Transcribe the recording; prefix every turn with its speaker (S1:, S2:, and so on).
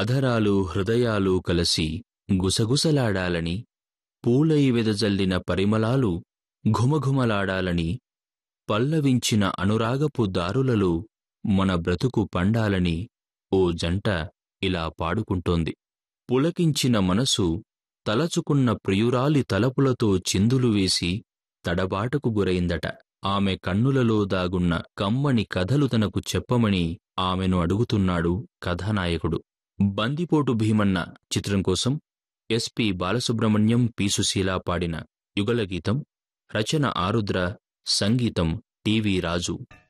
S1: అధరాలు హృదయాలు కలసి గుసగుసలాడాలని పూలై వెదజల్లిన పరిమళాలు ఘుమఘుమలాడాలని పల్లవించిన అనురాగపు దారులలో మన బ్రతుకు పండాలని ఓ జంట ఇలా పాడుకుంటోంది పులకించిన మనసు తలచుకున్న ప్రియురాలి తలపులతో చిందులు వేసి తడబాటుకు గురైందట ఆమె కన్నులలో దాగున్న కమ్మని కథలు తనకు చెప్పమని ఆమెను అడుగుతున్నాడు కథానాయకుడు బందిపోటు భీమన్న చిత్రం కోసం ఎస్పి బాలసుబ్రహ్మణ్యం పి సుశీల పాడిన యుగలగీతం రచన ఆరుద్ర సంగీతం టివి రాజు